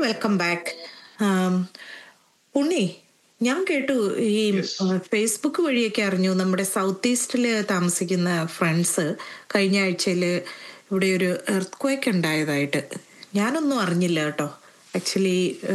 Welcome back ഉണ്ണി ഞാൻ കേട്ടു ഈ ഫേസ്ബുക്ക് വഴിയൊക്കെ അറിഞ്ഞു നമ്മുടെ സൗത്ത് ഈസ്റ്റില് താമസിക്കുന്ന ഫ്രണ്ട്സ് കഴിഞ്ഞ ആഴ്ചയിൽ ഇവിടെ ഒരു എർത്ത് ക്വേക്ക് ഉണ്ടായതായിട്ട് ഞാനൊന്നും അറിഞ്ഞില്ല കേട്ടോ ആക്ച്വലി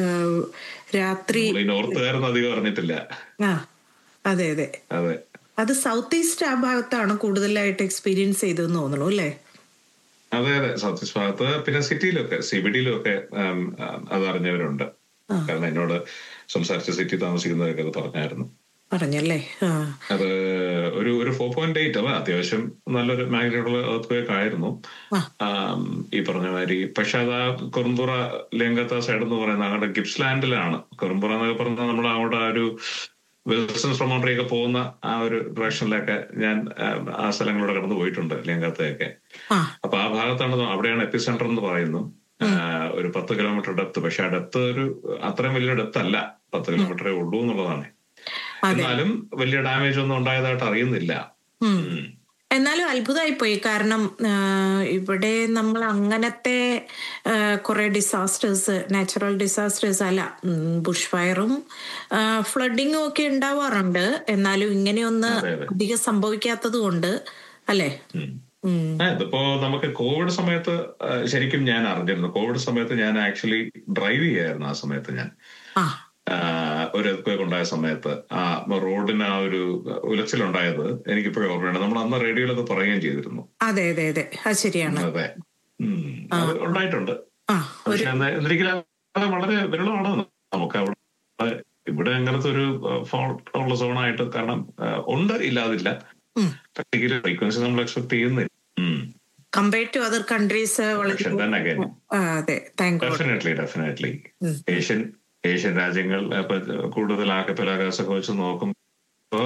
രാത്രി നോർത്തുകാരൊന്നും അധികം അറിഞ്ഞിട്ടില്ല ആ അതെ അതെ അതെ അത് സൗത്ത് ഈസ്റ്റ് ആ ഭാഗത്താണ് കൂടുതലായിട്ട് എക്സ്പീരിയൻസ് ചെയ്തതെന്ന് തോന്നുന്നു അല്ലേ അതെ അതെ സൗത്ത് ഈസ്റ്റ് ഭാഗത്ത് പിന്നെ സിറ്റിയിലൊക്കെ സി ബി ഡിയിലൊക്കെ അത് അറിഞ്ഞവരുണ്ട് കാരണം എന്നോട് സംസാരിച്ച സിറ്റി താമസിക്കുന്നവരൊക്കെ അത് പറഞ്ഞായിരുന്നു പറഞ്ഞല്ലേ ആ അത് ഒരു ഒരു ഫോർ പോയിന്റ് എയ്റ്റ് അത് അത്യാവശ്യം നല്ലൊരു മാഗ്നറ്റുള്ള earthquake ആയിരുന്നു ആം, ഈ പറഞ്ഞ മാതിരി പക്ഷെ അത് ആ കുറുമ്പുറ ലെങ്കത്ത സൈഡ് എന്ന് പറയുന്ന അങ്ങോട്ട് ഗിപ്സ്ലാൻഡിലാണ് കുറുമ്പുറ എന്നൊക്കെ പറഞ്ഞാൽ നമ്മൾ അങ്ങോട്ട് ആ ഒരു വിൽസൺ ഫ്രമോണ്ടറി ഒക്കെ പോകുന്ന ആ ഒരു ഡയറക്ഷനിലൊക്കെ ഞാൻ ആം, ആ സ്ഥലങ്ങളിലൂടെ കടന്നു പോയിട്ടുണ്ട് ലെങ്കത്തയൊക്കെ ആ അപ്പൊ ആ ഭാഗത്താണ് ന- അവിടെയാണ് എപ്പി സെന്റർ എന്ന് പറയുന്നു ആ, ഒരു പത്ത് കിലോമീറ്റർ ഡെപ്ത് പക്ഷെ ആ ഡെപ്ത് ഒരു അത്രയും വലിയ ഡെപ്ത് അല്ല പത്ത് കിലോമീറ്ററേ ഉള്ളൂ എന്നുള്ളതാണ് എന്നാലും വലിയ ഡാമേജ് ഒന്നും ഉണ്ടായതായിട്ട് അറിയുന്നില്ല ഉം. ഉം. എന്നാലും അത്ഭുതമായി പോയി കാരണം ആ, ഇവിടെ നമ്മൾ അങ്ങനത്തെ കുറെ ഡിസാസ്റ്റേഴ്സ് നാച്ചുറൽ ഡിസാസ്റ്റേഴ്സ് അല്ല ബുഷ് ഫയറും ഫ്ലഡിങ്ങും ഒക്കെ ഉണ്ടാവാറുണ്ട് എന്നാലും ഇങ്ങനെയൊന്ന് അതെ, അതെ. അധികം സംഭവിക്കാത്തത് കൊണ്ട് അല്ലേ ഉം. ഉം. ആ, ഇതിപ്പോ നമുക്ക് കോവിഡ് സമയത്ത് ആ, ശരിക്കും ഞാൻ അറിഞ്ഞിരുന്നു കോവിഡ് സമയത്ത് ഞാൻ ആക്ച്വലി ഡ്രൈവ് ചെയ്യായിരുന്നു ആ സമയത്ത് ഞാൻ ആ ആ, ഒരു earthquake ഉണ്ടായ സമയത്ത് ആ റോഡിന് ആ ഒരു ഉലച്ചിലുണ്ടായത് എനിക്കിപ്പോഴും ഓർമ്മയുണ്ട് നമ്മൾ അന്ന് റേഡിയോയിലൊക്കെ പറയുകയും ചെയ്തിരുന്നു അതെ അതെ അതെ അത് ശരിയാണ് അതെ ഉം. അത് ഉണ്ടായിട്ടുണ്ട് ആ ഒരു പക്ഷെ അന്ന് ഒരിക്കലും അത് വളരെ വിരളമാണ് നമുക്ക് അവിടെ ഇവിടെ അങ്ങനത്തെ ഒരു ഫോൾട്ട് ഉള്ള സോണായിട്ട് കാരണം ആ, ഉണ്ട് ഇല്ലാതില്ല ഉം. പക്ഷേ ഫ്രീക്വൻസി നമ്മൾ എക്സ്പെക്ട് ചെയ്യുന്നില്ല ഉം. കമ്പയർഡ് ടു അതർ കൺട്രീസ് പക്ഷെ then again, അതെ താങ്ക് ഗോഡ് ഡെഫിനറ്റ്ലി ഡെഫിനറ്റ്ലി ഉം. ഏഷ്യൻ ഏഷ്യൻ രാജ്യങ്ങൾ ഇപ്പൊ കൂടുതൽ ആക്കപ്പലാകാശൊക്കെ വെച്ച് നോക്കുമ്പോ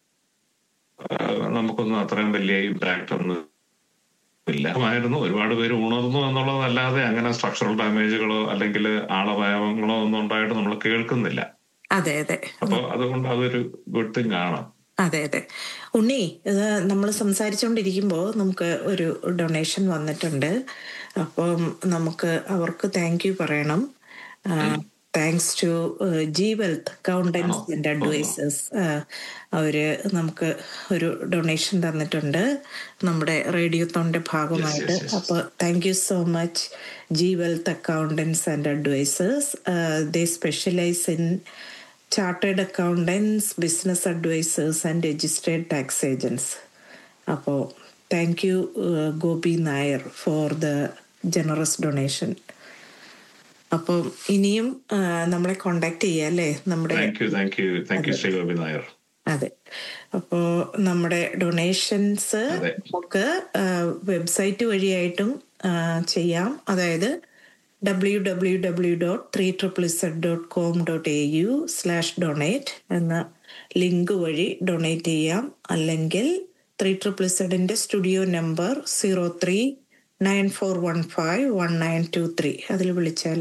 ആ, നമുക്കൊന്നും അത്രയും വലിയ ഇമ്പാക്ട് ഒന്നും ഇല്ല ആയിരുന്നു ഒരുപാട് പേര് ഉണർന്നു എന്നുള്ളതല്ലാതെ അങ്ങനെ സ്ട്രക്ചറൽ ഡാമേജുകളോ അല്ലെങ്കിൽ ആളപായങ്ങളോ ഒന്നും ഉണ്ടായിട്ട് നമ്മൾ കേൾക്കുന്നില്ല അതെ അതെ അപ്പൊ അതുകൊണ്ട് അതൊരു ഗുഡ് തിങ് ആണ് അതെ അതെ ഉണ്ണി ഇത് നമ്മൾ സംസാരിച്ചുകൊണ്ടിരിക്കുമ്പോൾ നമുക്ക് ഒരു ഡൊണേഷൻ വന്നിട്ടുണ്ട് അപ്പം നമുക്ക് അവർക്ക് താങ്ക് യു പറയണം thanks to G wealth accountants and advisors അവര് നമുക്ക് ഒരു ഡൊണേഷൻ തന്നിട്ടുണ്ട് നമ്മുടെ റേഡിയോ തൊണ്ട ഭാഗമായിട്ട് yes, yes. അപ്പോൾ thank you so much G wealth accountants and advisors they specialise in chartered accountants business advisors and registered tax agents അപ്പോൾ thank you Gopi Nair for the generous donation അപ്പം ഇനിയും ആ, നമ്മളെ കോണ്ടാക്ട് ചെയ്യാം അല്ലേ നമ്മുടെ thank you thank you thank you Shri Gopi Nair അതെ അപ്പോ നമ്മുടെ ഡൊണേഷൻസ് അതെ. നമുക്ക് വെബ്സൈറ്റ് വഴിയായിട്ടും ആ, ചെയ്യാം അതായത് W W W dot three triple Z dot com dot A U slash donate എന്ന ലിങ്ക് വഴി ഡൊണേറ്റ് ചെയ്യാം അല്ലെങ്കിൽ ത്രീ ട്രിപ്പിൾ സെഡിന്റെ studio number zero three nine four one five one nine two three അതിൽ വിളിച്ചാൽ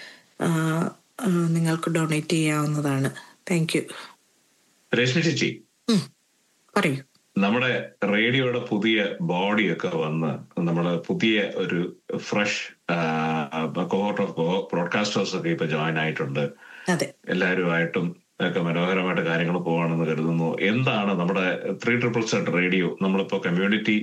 നിങ്ങൾക്ക് ഡൊണേറ്റ് ചെയ്യാവുന്നതാണ് thank you Rashmi ചേച്ചി പറയൂ നമ്മുടെ റേഡിയോയുടെ പുതിയ ബോഡിയൊക്കെ വന്ന് നമ്മുടെ പുതിയ ഒരു ഫ്രഷ് കോഹോർട്ട് ഓഫ് ബ്രോഡ്കാസ്റ്റേഴ്സ് ഒക്കെ ഇപ്പൊ ജോയിൻ ആയിട്ടുണ്ട് അതെ എല്ലാവരുമായിട്ടും ഒക്കെ മനോഹരമായിട്ട് കാര്യങ്ങൾ പോവാണെന്ന് കരുതുന്നു എന്താണ് നമ്മുടെ ത്രീ ട്രിപ്പിൾ സെറ്റ് റേഡിയോ നമ്മളിപ്പോ കമ്മ്യൂണിറ്റി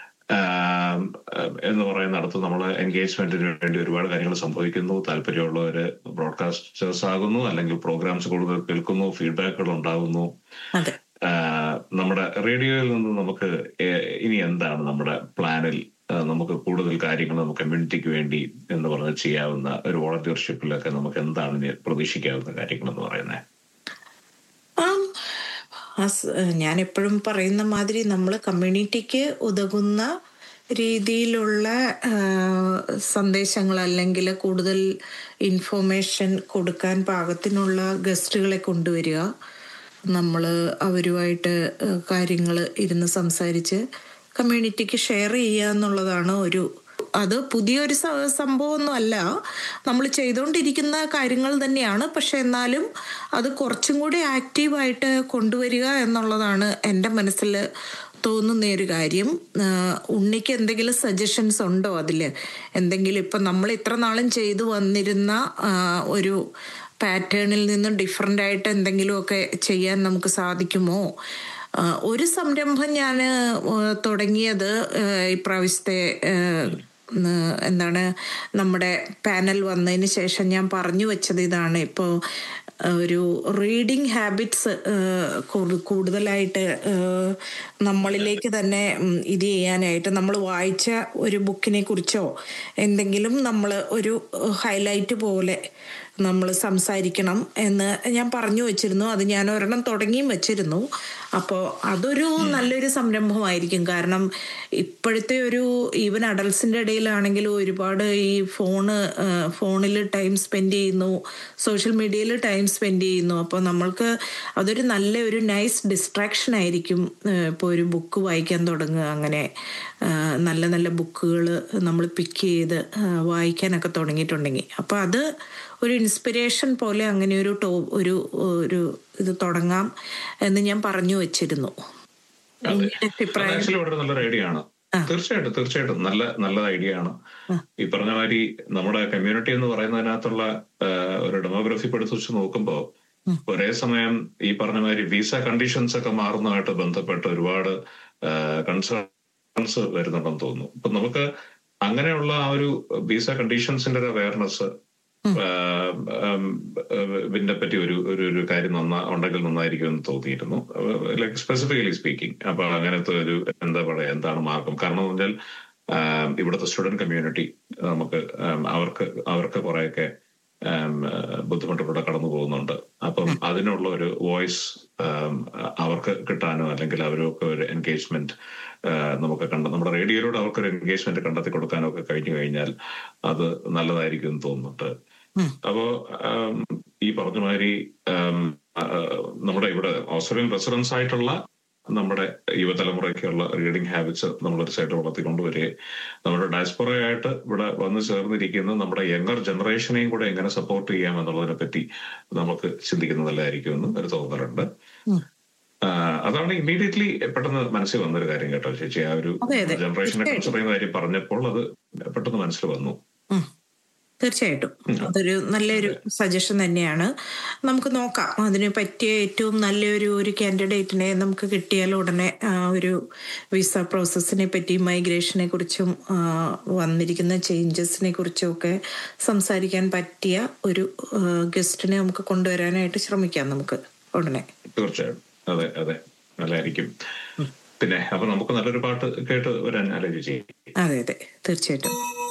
എന്ന് പറയുന്നിടത്ത് നമ്മൾ എൻഗേജ്മെന്റിന് വേണ്ടി ഒരുപാട് കാര്യങ്ങൾ സംഭവിക്കുന്നു താല്പര്യമുള്ളവര് ബ്രോഡ്കാസ്റ്റേഴ്സ് ആകുന്നു അല്ലെങ്കിൽ പ്രോഗ്രാംസ് കൂടുതൽ കേൾക്കുന്നു ഫീഡ്ബാക്കുകൾ ഉണ്ടാകുന്നു അതെ ആഹ് നമ്മുടെ റേഡിയോയിൽ നിന്ന് നമുക്ക് ഏ- ഇനി എന്താണ് നമ്മുടെ പ്ലാനിൽ ആഹ് നമുക്ക് കൂടുതൽ കാര്യങ്ങൾ നമുക്ക് കമ്മ്യൂണിറ്റിക്ക് വേണ്ടി എന്ന് പറഞ്ഞ് ചെയ്യാവുന്ന ഒരു വോളണ്ടിയർഷിപ്പിലൊക്കെ നമുക്ക് എന്താണ് ഇനി പ്രതീക്ഷിക്കാവുന്ന കാര്യങ്ങൾ എന്ന് പറയുന്നത് ആം, അസ്- ഞാൻ എപ്പോഴും പറയുന്ന മാതിരി നമ്മൾ കമ്മ്യൂണിറ്റിക്ക് ഉതകുന്ന രീതിയിലുള്ള ആ, സന്ദേശങ്ങൾ അല്ലെങ്കിൽ കൂടുതൽ ഇൻഫോർമേഷൻ കൊടുക്കാൻ പാകത്തിനുള്ള ഗസ്റ്റുകളെ കൊണ്ടുവരിക നമ്മൾ അവരുമായിട്ട് കാര്യങ്ങൾ ഇരുന്ന് സംസാരിച്ച് കമ്മ്യൂണിറ്റിക്ക് ഷെയർ ചെയ്യുക എന്നുള്ളതാണ് ഒരു അത് പുതിയൊരു സ- സംഭവമൊന്നും അല്ല നമ്മൾ ചെയ്തുകൊണ്ടിരിക്കുന്ന കാര്യങ്ങൾ തന്നെയാണ് പക്ഷെ എന്നാലും അത് കുറച്ചും കൂടി ആക്റ്റീവായിട്ട് കൊണ്ടുവരിക എന്നുള്ളതാണ് എൻ്റെ മനസ്സിൽ തോന്നുന്ന ഒരു കാര്യം ആ, ഉണ്ണിക്ക് എന്തെങ്കിലും സജഷൻസ് ഉണ്ടോ അതിൽ എന്തെങ്കിലും ഇപ്പം നമ്മൾ ഇത്ര നാളും ചെയ്തു വന്നിരുന്ന ആ, ഒരു പാറ്റേണിൽ നിന്നും ഡിഫറെൻ്റ് ആയിട്ട് എന്തെങ്കിലുമൊക്കെ ചെയ്യാൻ നമുക്ക് സാധിക്കുമോ ആ, ഒരു സംരംഭം ഞാൻ തുടങ്ങിയത് ആ, ഇപ്രാവശ്യത്തെ ആ, ഉം, എന്താണ് നമ്മുടെ പാനൽ വന്നതിന് ശേഷം ഞാൻ പറഞ്ഞു വെച്ചത് ഇതാണ് ഇപ്പോൾ ഒരു റീഡിങ് ഹാബിറ്റ്സ് കൂടുതലായിട്ട് ഏഹ്, നമ്മളിലേക്ക് തന്നെ ഉം, ഇത് ചെയ്യാനായിട്ട് നമ്മൾ വായിച്ച ഒരു ബുക്കിനെ കുറിച്ചോ എന്തെങ്കിലും നമ്മൾ ഒരു ഹൈലൈറ്റ് പോലെ നമ്മൾ സംസാരിക്കണം എന്ന് ഞാൻ പറഞ്ഞു വെച്ചിരുന്നു അത് ഞാൻ ഒരെണ്ണം തുടങ്ങിയും വെച്ചിരുന്നു അപ്പോൾ അതൊരു നല്ലൊരു സംരംഭമായിരിക്കും കാരണം ഇപ്പോഴത്തെ ഒരു ഈവൻ അഡൽസിൻ്റെ ഇടയിലാണെങ്കിലും ഒരുപാട് ഈ ഫോണ് ഫോണിൽ ടൈം സ്പെൻഡ് ചെയ്യുന്നു സോഷ്യൽ മീഡിയയിൽ ടൈം സ്പെൻഡ് ചെയ്യുന്നു അപ്പോൾ നമ്മൾക്ക് അതൊരു നല്ല ഒരു നൈസ് ഡിസ്ട്രാക്ഷൻ ആയിരിക്കും ഇപ്പോൾ ഒരു ബുക്ക് വായിക്കാൻ തുടങ്ങുക അങ്ങനെ ആ, നല്ല നല്ല ബുക്കുകൾ നമ്മൾ പിക്ക് ചെയ്ത് ആ, വായിക്കാനൊക്കെ തുടങ്ങിയിട്ടുണ്ടെങ്കിൽ അപ്പോൾ അത് ഒരു ഇൻസ്പിരേഷൻ പോലെ അങ്ങനെ ഒരു ടോ ഒരു ഒരു ഇത് തുടങ്ങാം എന്ന് ഞാൻ പറഞ്ഞു വെച്ചിരുന്നു അതെ ഉണ്ണിയുടെ അഭിപ്രായം ആക്ച്വലി വളരെ നല്ലൊരു ഐഡിയ ആണ് തീർച്ചയായിട്ടും തീർച്ചയായിട്ടും നല്ല നല്ല ഐഡിയ ആണ് ഈ പറഞ്ഞ മാതിരി നമ്മുടെ കമ്മ്യൂണിറ്റി എന്ന് പറയുന്നതിനകത്തുള്ള ആ, ഒരു ഡെമോഗ്രഫി എടുത്ത് വെച്ച് നോക്കുമ്പോൾ ഒരേ സമയം ഈ പറഞ്ഞ മാതിരി വിസ കണ്ടീഷൻസ് ഒക്കെ മാറുന്നതായിട്ട് ബന്ധപ്പെട്ട് ഒരുപാട് കൺസേൺസ് വരുന്നുണ്ടെന്ന് തോന്നുന്നു അപ്പൊ നമുക്ക് അങ്ങനെയുള്ള ആ ഒരു വിസ കണ്ടീഷൻസിന്റെ ഒരു അവയർനെസ് ഇതിനെ പറ്റി ഒരു ഒരു ഒരു കാര്യം നന്നാ ഉണ്ടെങ്കിൽ നന്നായിരിക്കും എന്ന് തോന്നിയിരുന്നു ലൈക്ക് സ്പെസിഫിക്കലി സ്പീക്കിംഗ് അപ്പൊ അങ്ങനത്തെ ഒരു എന്താ പറയാ എന്താണ് മാർഗം കാരണം എന്ന് പറഞ്ഞാൽ ആം, ഇവിടുത്തെ സ്റ്റുഡന്റ് കമ്മ്യൂണിറ്റി നമുക്ക് ആം, അവർക്ക് അവർക്ക് കുറെയൊക്കെ ആം, ആ, ബുദ്ധിമുട്ടിലൂടെ കടന്നു പോകുന്നുണ്ട് അപ്പം അതിനുള്ള ഒരു വോയിസ് അവർക്ക് കിട്ടാനോ അല്ലെങ്കിൽ അവരൊക്കെ ഒരു എൻഗേജ്മെന്റ് നമുക്ക് കണ്ട നമ്മുടെ റേഡിയോയിലൂടെ അവർക്കൊരു എൻഗേജ്മെന്റ് കണ്ടെത്തി കൊടുക്കാനോ ഒക്കെ കഴിഞ്ഞു കഴിഞ്ഞാൽ അത് നല്ലതായിരിക്കും എന്ന് തോന്നുന്നുണ്ട് അപ്പോ ആം, ഈ പറഞ്ഞ മാതിരി ആം, ആ, നമ്മുടെ ഇവിടെ ഓസ്ട്രേലിയൻ റെസിഡൻസ് ആയിട്ടുള്ള നമ്മുടെ യുവതലമുറയ്ക്കുള്ള റീഡിംഗ് ഹാബിറ്റ്സ് നമ്മൾ ഒരു സൈഡ് വളർത്തിക്കൊണ്ടുവരികയും നമ്മുടെ ഡയസ്പൊറയായിട്ട് ഇവിടെ വന്നു ചേർന്നിരിക്കുന്ന നമ്മുടെ യങ്ങർ ജനറേഷനെയും കൂടെ എങ്ങനെ സപ്പോർട്ട് ചെയ്യാം എന്നുള്ളതിനെ പറ്റി നമുക്ക് ചിന്തിക്കുന്നത് നല്ലതായിരിക്കും എന്ന് ഒരു തോന്നലുണ്ട് ആ, അതാണ് ഇമ്മീഡിയറ്റ്ലി പെട്ടെന്ന് മനസ്സിൽ വന്നൊരു കാര്യം കേട്ടോ ചേച്ചി ആ ഒരു അതെ, അതെ. ജനറേഷനെ കുറിച്ച് പറയുന്ന കാര്യം പറഞ്ഞപ്പോൾ അത് പെട്ടെന്ന് മനസ്സിൽ വന്നു ഉം. തീർച്ചയായിട്ടും അതൊരു നല്ലൊരു സജഷൻ തന്നെയാണ് നമുക്ക് നോക്കാം അതിന് പറ്റിയ ഏറ്റവും നല്ലൊരു ഒരു കാൻഡിഡേറ്റിനെ നമുക്ക് കിട്ടിയാൽ ഉടനെ ആ, ഒരു വിസ പ്രോസസ്സിനെ പറ്റി മൈഗ്രേഷനെ കുറിച്ചും ആ, വന്നിരിക്കുന്ന ചേഞ്ചസിനെ കുറിച്ചും ഒക്കെ സംസാരിക്കാൻ പറ്റിയ ഒരു ഗസ്റ്റിനെ നമുക്ക് കൊണ്ടുവരാനായിട്ട് ശ്രമിക്കാം നമുക്ക് ഉടനെ തീർച്ചയായും അതെ അതെ നല്ലതായിരിക്കും പിന്നെ അപ്പൊ നമുക്ക് നല്ലൊരു പാട്ട് കേട്ട് വരാൻ ആലോചിച്ച് അതെ അതെ തീർച്ചയായിട്ടും